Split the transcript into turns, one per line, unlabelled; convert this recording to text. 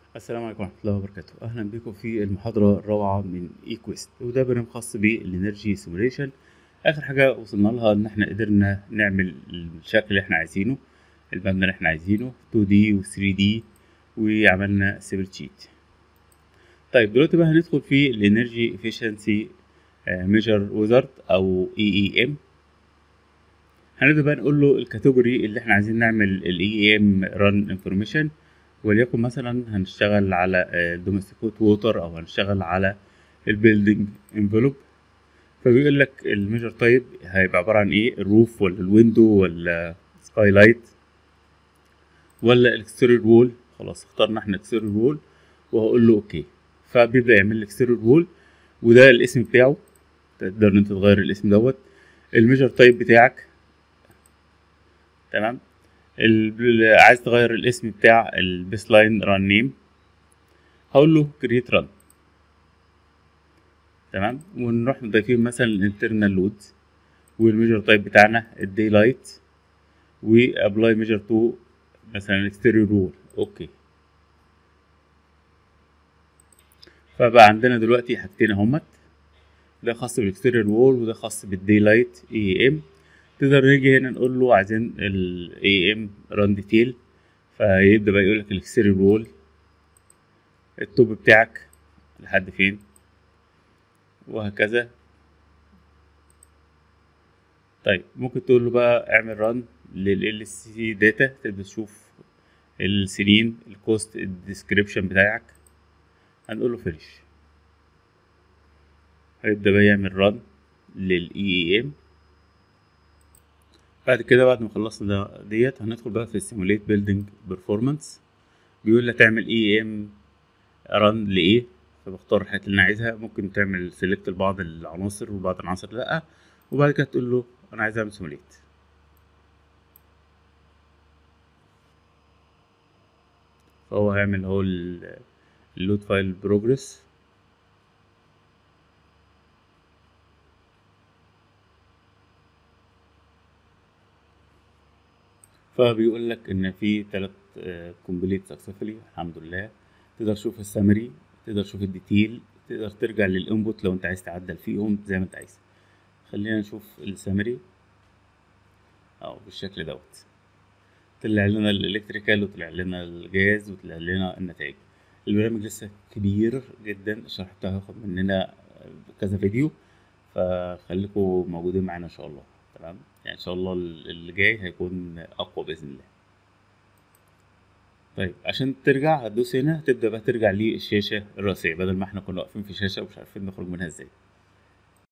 السلام عليكم ورحمة الله وبركاته أهلا بكم في المحاضرة الرابعة من إيكويست وده برنامج خاص بالإنرجي سيموليشن آخر حاجة وصلنا لها إن إحنا قدرنا نعمل الشكل اللي إحنا عايزينه المبنى اللي إحنا عايزينه 2D و 3D وعملنا سيبل شيت طيب دلوقتي بقى هندخل في الإنرجي إفشنسي ميجر ويزارد أو إي إي إم هنبدأ بقى نقول له الكاتيجوري اللي إحنا عايزين نعمل الإي إي إم ران انفورميشن وليكن مثلا هنشتغل على الدوميستيكوت ووتر او هنشتغل على البيلدينج انفلوب فبيقول لك الميجر تايب هيبقى عباره عن ايه الروف ولا الويندو ولا سكاي لايت ولا الاكستيريور وول خلاص اخترنا احنا اكستيريور وول وهقول له اوكي فبيبدا يعمل لي اكستيريور وول وده الاسم بتاعه تقدر ان انت تغير الاسم دوت الميجر تايب بتاعك تمام عايز تغير الاسم بتاع البيس لاين ران نيم هقول له كريت ران تمام ونروح مضيفين مثلا الانترنال لود والميجر تايب بتاعنا الدي لايت وابلاي ميجر تو مثلا الاكستيريور رول اوكي فبقى عندنا دلوقتي حاجتين اهمت ده خاص بالاكستيريور وول وده خاص بالدي لايت اي ام تقدر نيجي هنا نقول له عايزين ال AM run detail فيبدأ بقى يقولك الاكستيريور وول التوب بتاعك لحد فين وهكذا طيب ممكن تقول له بقى اعمل ران لل LC داتا تبدأ تشوف السنين الكوست الديسكريبشن بتاعك هنقول له فينيش هيبدأ بقى يعمل ران لل EAM بعد كده بعد ما خلصنا ديت هندخل بقى في السيموليت بيلدينج بيرفورمانس بيقول لي تعمل اي ام ران لايه فبختار الحاجات اللي انا عايزها ممكن تعمل سيلكت لبعض العناصر وبعض العناصر لا وبعد كده تقول له انا عايز اعمل سيموليت فهو هيعمل هو اللود فايل بروجرس فبيقول لك ان في ثلاث كومبليت سكسسفولي الحمد لله تقدر تشوف السمري تقدر تشوف الديتيل تقدر ترجع للانبوت لو انت عايز تعدل فيهم زي ما انت عايز خلينا نشوف السمري اهو بالشكل دوت طلع لنا الالكتريكال وطلع لنا الجاز وطلع لنا النتائج البرنامج لسه كبير جدا الشرح بتاعه هياخد مننا كذا فيديو فخليكم موجودين معانا ان شاء الله تمام يعني ان شاء الله اللي جاي هيكون اقوى باذن الله طيب عشان ترجع هتدوس هنا تبدا بقى ترجع للشاشه الرئيسيه بدل ما احنا كنا واقفين في شاشه ومش عارفين نخرج منها ازاي